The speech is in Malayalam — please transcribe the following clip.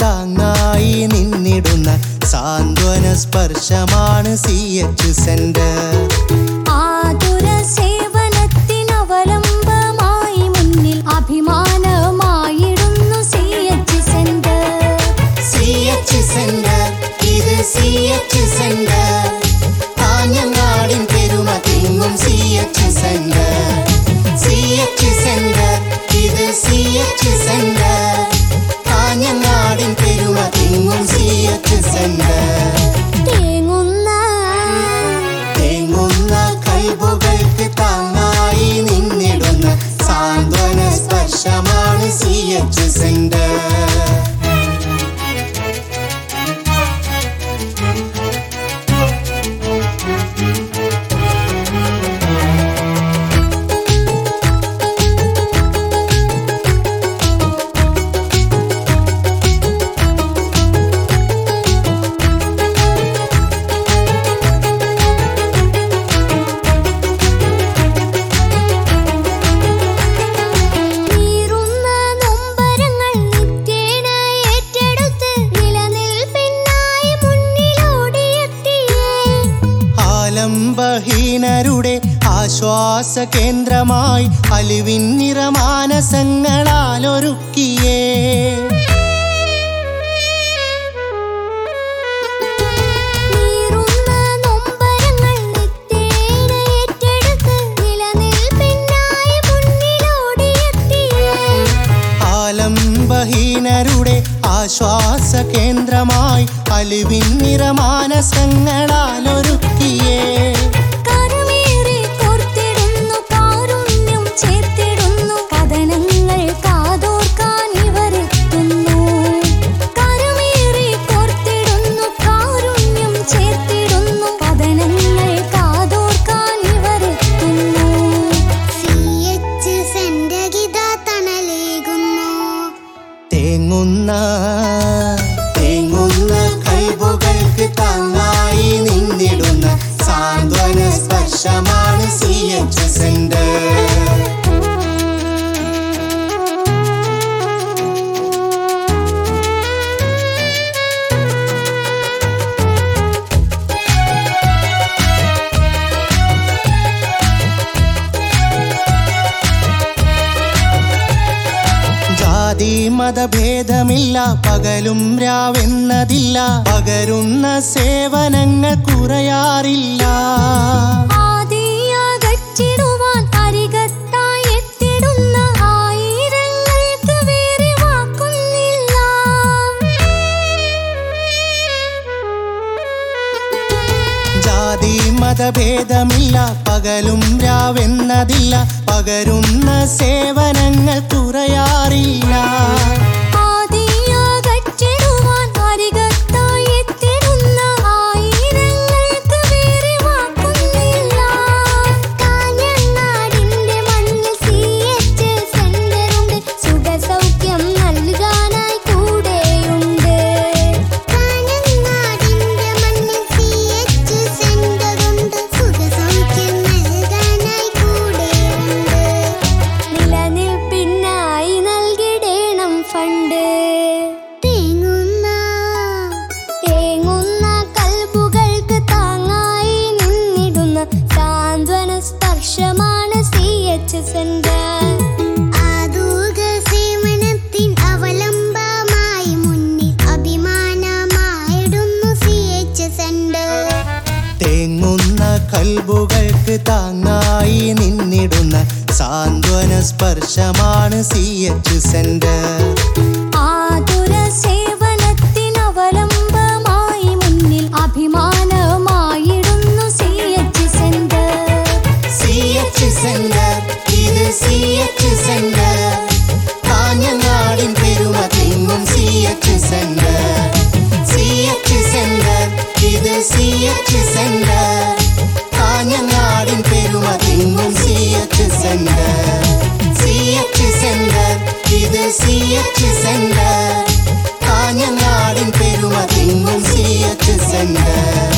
താങ്ങായി നിന്നിടുന്ന സാന്ത്വന സ്പർശമാണ് സി എച്ച് സെന്റർ ആതുര സേവനത്തിനവലംബമായി മുന്നിൽ അഭിമാനമായിടുന്നു C H centre C H centre ഇത് സി എച്ച് സെന്റർ കാഞ്ഞങ്ങാടിൻ പെരുമ തിങ്ങും C H centre C H centre ഇത് സി എച്ച് സെന്റർ കാഞ്ഞങ്ങാടിൻ പെരുമ തിങ്ങും സി എച്ച് സെന്റർ തേങ്ങുന്ന തേങ്ങുന്ന കൽബുകൾക്ക് താങ്ങായി നിന്നിടുന്ന സാന്ത്വന സ്പർശമാണ് സി എച്ച് സെന്റർ നീറുന്ന നൊമ്പരങ്ങൾ നിത്യേന ഏറ്റെടുത്ത് നിലനിൽപ്പിനായി മുന്നിലോടിയെത്തിയേ ആലംബഹീനരുടെ ആശ്വാസ കേന്ദ്രമായി അലിവിൻ നിറമാനസങ്ങളാൽ ഒരുക്കിയേ നീറുന്ന നൊമ്പരങ്ങൾ നിത്യേന ഏറ്റെടുത്ത് നിലനിൽപ്പിനായി മുന്നിലോടിയെത്തിയേ ആലംബഹീനരുടെ ആശ്വാസ കേന്ദ്രമായി അലിവിൻ നിറമാനസങ്ങളാൽ ഒരുക്കിയേ കരമേറി കോർത്തിടുന്നു കാരുണ്യം ചേർത്തിടുന്നു കഥനങ്ങൾ കാതോർക്കാൻ ഇവരെത്തുന്നു കരമേറി കോർത്തിടുന്നു കാരുണ്യം ചേർത്തിടുന്നു കഥനങ്ങൾ കാതോർക്കാൻ ഇവരെത്തുന്നു സി എച്ച് സെന്റഗിത തണലേകുന്നു തേങ്ങുന്ന തേങ്ങുന്ന കൽബുകൾക്ക് താങ്ങായി നിന്നിടുന്ന സാന്ത്വന സ്പർശമാണ് സി എച്ച് സെന്റർ ജാതി മതഭേദമില്ല പകലും രാവെന്നതില്ല പകരുന്ന സേവനങ്ങൾ കുറയാറില്ല ആദിയകറ്റിടുവാൻ അരികത്തായി എത്തിടുന്ന ആയിരങ്ങൾക്ക് വേറെ വാക്കുന്നില്ല ജാതി മതഭേദമില്ല പകലും രാവെന്നതില്ല പകരുന്ന സേവനങ്ങൾ കുറയാറില്ല ആദിയകറ്റിടുവാൻ അരികത്തായി എത്തിടുന്ന ആയിരങ്ങൾക്ക് വേറെ വാക്കുന്നില്ല കാഞ്ഞങ്ങാടിന്റെ മണ്ണിൽ സി എച്ച് സെന്ററുണ്ട് സുഖസൗഖ്യം നൽകാനായി കൂടെയുണ്ട് കാഞ്ഞങ്ങാടിന്റെ മണ്ണിൽ സി എച്ച് സെന്ററുണ്ട് സുഖസൗഖ്യം നൽകാനായി കൂടെയുണ്ട് നിലനിൽപ്പിനായി നൽകിടേണം ഫണ്ട് തേങ്ങുന്ന തേങ്ങുന്ന കൽബുകൾക്ക് താങ്ങായി നിന്നിടുന്ന സാന്ത്വന സ്പർശമാണ് സി എച്ച് സെന്റർ ആതുക സേവനത്തിൻ അവലംബമായി മുന്നിൽ അഭിമാനമായിടുന്നു സി എച്ച് സെന്റർ തേങ്ങുന്ന കൽബുകൾക്ക് താങ്ങായി നിന്നിടുന്ന സാന്ത്വന സ്പർശമാണ് സി എച്ച് സെന്റർ ആതുര സേവനത്തിനവലംബമായി മുന്നിൽ അഭിമാനമായിടുന്നു C H centre C H centre ഇത് സി എച്ച് സെന്റർ കാഞ്ഞങ്ങാടിൻ പെരുമ തിങ്ങും C H centre C H centre ഇത് സി എച്ച് സെന്റർ കാഞ്ഞങ്ങാടിൻ പെരുമ തിങ്ങും C H centre C H centre ഇത് സി എച്ച് സെന്റർ കാഞ്ഞങ്ങാടിൻ പെരുമ തിങ്ങും സി എച്ച് സെന്റർ